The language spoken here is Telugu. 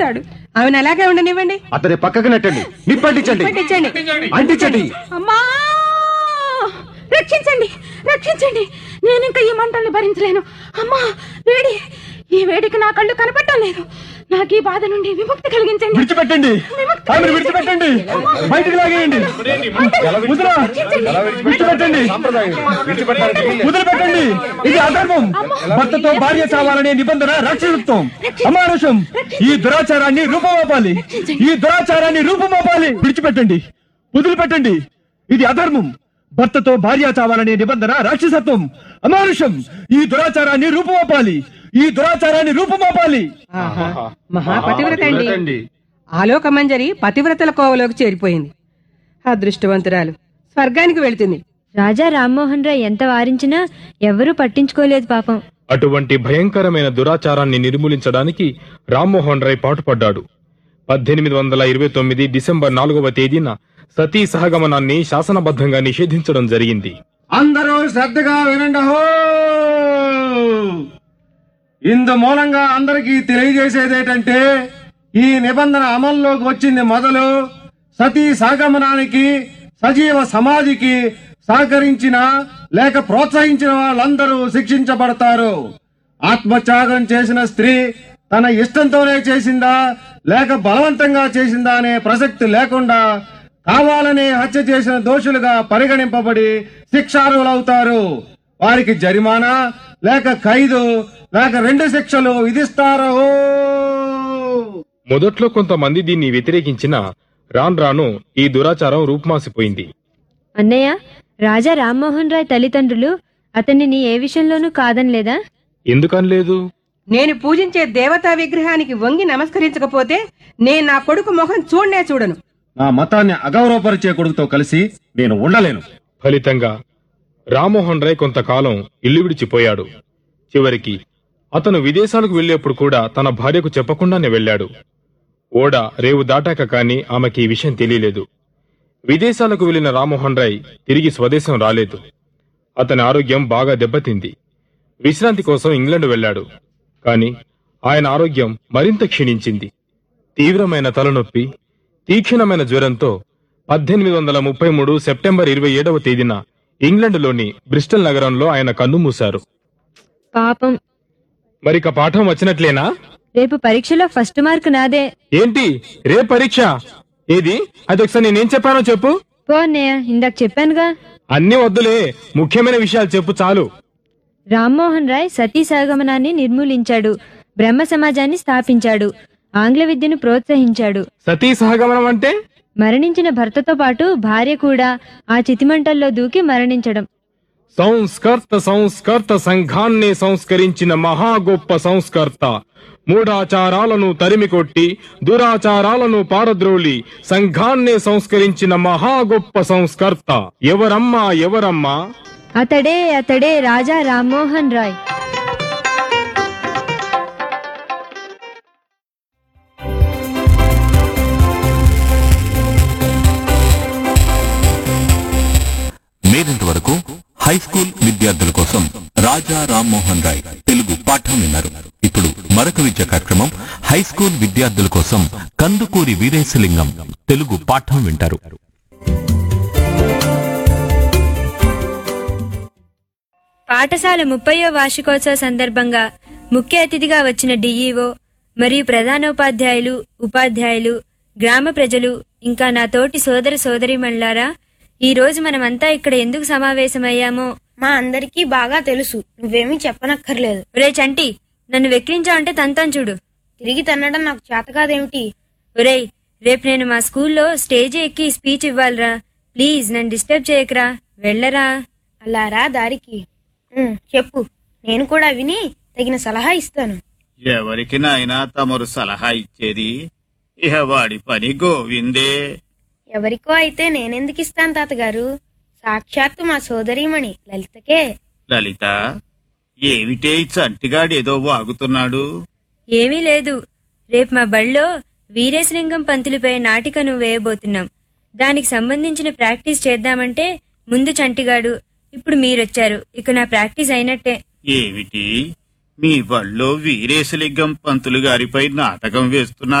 చేస్తాడు ఆమెను అలాగే ఉండనివ్వండి అతని పక్కకు నెట్టండి నిప్పంటించండి పట్టించండి అంటించండి అమ్మా రక్షించండి రక్షించండి నేను ఇంకా ఈ మంటల్ని భరించలేను అమ్మా వేడి ఈ వేడికి నా కళ్ళు కనపడటం లేదు నాకు ఈ బాధ నుండి విముక్తి కలిగించండి విడిచిపెట్టండి ఆమెను విడిచిపెట్టండి బయటికి లాగేయండి ముద్ర విడిచిపెట్టండి వదిలిపెట్టండి ఇది అధర్మం భర్తతో భార్య చావాలనే నిబంధన రాక్షసత్వం అమానుషం ఈ దురాచారాన్ని రూపమాపాలి ఈ దురాచారాన్ని రూపమాపాలి విడిచిపెట్టండి వదిలిపెట్టండి ఇది అధర్మం భర్తతో భార్య చావాలనే నిబంధన రాక్షసత్వం అమానుషం ఈ దురాచారాన్ని రూపమాపాలి ఈ దురాచారాన్ని రూపమాపాలి మహాపతివ్రత అండి ఆలోక మంజరి పతివ్రతల కోవలోకి చేరిపోయింది అదృష్టవంతురాలు స్వర్గానికి వెళ్తుంది రాజా రామ్మోహన్ రాయ్ ఎంత వారించినా ఎవరూ పట్టించుకోలేదు పాపం అటువంటి భయంకరమైన దురాచారాన్ని నిర్మూలించడానికి రామ్మోహన్ రాయ్ పాటుపడ్డాడు పద్దెనిమిది వందల ఇరవై తొమ్మిది డిసెంబర్ నాలుగవ తేదీన సతీ సహగమనాన్ని శాసనబద్ధంగా నిషేధించడం జరిగింది అందరూ శ్రద్ధగా వినండి హో ఇందు మూలంగా అందరికీ తెలియజేసేది ఏంటంటే ఈ నిబంధన అమల్లోకి వచ్చింది మొదలు సతీ సాగమనానికి సజీవ సమాధికి సహకరించిన లేక ప్రోత్సహించిన వాళ్ళందరూ శిక్షించబడతారు ఆత్మత్యాగం చేసిన స్త్రీ తన ఇష్టంతోనే చేసిందా లేక బలవంతంగా చేసిందా అనే ప్రసక్తి లేకుండా కావాలనే హత్య చేసిన దోషులుగా పరిగణింపబడి శిక్షార్హులవుతారు వారికి జరిమానా లేక ఖైదు లేక రెండు శిక్షలు విధిస్తారు మొదట్లో కొంతమంది దీన్ని వ్యతిరేకించిన రాన్ రాను ఈ దురాచారం రూపుమాసిపోయింది అన్నయ్య రాజా రామ్మోహన్ రాయ్ తల్లిదండ్రులు అతనిని ఏ విషయంలోనూ కాదనలేదా ఎందుకనలేదు నేను పూజించే దేవతా విగ్రహానికి వంగి నమస్కరించకపోతే నేను నా కొడుకు మొహం చూడనే చూడను నా మతాన్ని అగౌరవపరిచే కొడుకుతో కలిసి నేను ఉండలేను ఫలితంగా రామ్మోహన్ రాయ్ కొంతకాలం ఇల్లు విడిచిపోయాడు చివరికి అతను విదేశాలకు వెళ్ళేప్పుడు కూడా తన భార్యకు చెప్పకుండానే వెళ్ళాడు ఓడ రేవు దాటాక కాని ఆమెకి ఈ విషయం తెలియలేదు విదేశాలకు వెళ్లిన రామ్మోహన్ రాయ్ తిరిగి స్వదేశం రాలేదు అతని ఆరోగ్యం బాగా దెబ్బతింది విశ్రాంతి కోసం ఇంగ్లండ్ వెళ్ళాడు కాని ఆయన ఆరోగ్యం మరింత క్షీణించింది తీవ్రమైన తలనొప్పి తీక్షణమైన జ్వరంతో పద్దెనిమిది వందల ముప్పై మూడు సెప్టెంబర్ ఇరవై ఏడవ తేదీన ఇంగ్లండ్లోని బ్రిస్టల్ నగరంలో ఆయన కన్నుమూశారు పాపం మరిక పాఠం వచ్చినట్లేనా రేపు పరీక్షలో ఫస్ట్ మార్క్ నాదే ఏంటి రే పరీక్ష ఏది అది ఒకసారి నేనేం చెప్పానో చెప్పు పో అన్నయ్య ఇందాక చెప్పానుగా అన్ని వద్దులే ముఖ్యమైన విషయాలు చెప్పు చాలు రామ్మోహన్ రాయ్ సతీ సహగమనాన్ని నిర్మూలించాడు బ్రహ్మ సమాజాన్ని స్థాపించాడు ఆంగ్ల విద్యను ప్రోత్సహించాడు సతీ సహగమనం అంటే మరణించిన భర్తతో పాటు భార్య కూడా ఆ చితిమంటల్లో దూకి మరణించడం సంస్కర్త సంస్కర్త సంఘాన్నే సంస్కరించిన మహా గొప్ప సంస్కర్త మూఢాచారాలను తరిమికొట్టి దురాచారాలను పారద్రోలి సంఘాన్నే సంస్కరించిన మహా గొప్ప సంస్కర్త ఎవరమ్మా ఎవరమ్మా అతడే అతడే రాజా రామ్మోహన్ రాయ్ మీరింతవరకు హై స్కూల్ విద్యార్థుల కోసం రాజా రామ్మోహన్ రాయ్ తెలుగు పాఠం విన్నారు ఇప్పుడు మరొక విద్యా కార్యక్రమం హై స్కూల్ విద్యార్థుల కోసం కందుకూరి వీరేశలింగం తెలుగు పాఠం వింటారు పాఠశాల ముప్పయో వార్షికోత్సవ సందర్భంగా ముఖ్య అతిథిగా వచ్చిన డిఈఓ మరియు ప్రధానోపాధ్యాయులు ఉపాధ్యాయులు గ్రామ ప్రజలు ఇంకా నా తోటి సోదర సోదరిమణులారా ఈ రోజు మనమంతా ఇక్కడ ఎందుకు సమావేశమయ్యామో మా అందరికీ బాగా తెలుసు నువ్వేమీ చెప్పనక్కర్లేదు ఒరే చంటి నన్ను వెక్కిరించావంటే తంతాను చూడు తిరిగి తన్నడం నాకు చేత కాదేమిటి ఒరేయ్ రేపు నేను మా స్కూల్లో స్టేజ్ ఎక్కి స్పీచ్ ఇవ్వాలిరా ప్లీజ్ నన్ను డిస్టర్బ్ చేయకరా వెళ్ళరా అలారా దారికి ఉమ్, చెప్పు నేను కూడా విని తగిన సలహా ఇస్తాను ఎవరికి నాయనా తమరు సలహా ఇచ్చేది ఇహ వాడి పని గోవిందే ఎవరికో అయితే నేనెందుకు ఇస్తాను తాతగారు సాక్షాత్తు మా సోదరీమణి లలితకే లలిత ఏమిటే ఈ చంటిగాడేదో వాగుతున్నాడు ఏమీ లేదు రేపు మా బళ్ళో వీరేశలింగం పంతులపై నాటికను వేయబోతున్నాం దానికి సంబంధించిన ప్రాక్టీస్ చేద్దామంటే ముందు చంటిగాడు ఇప్పుడు మీరొచ్చారు ఇక నా ప్రాక్టీస్ అయినట్టే ఏమిటి మీ వళ్ళో వీరేశలింగం పంతులు గారిపై నాటకం వేస్తున్నారు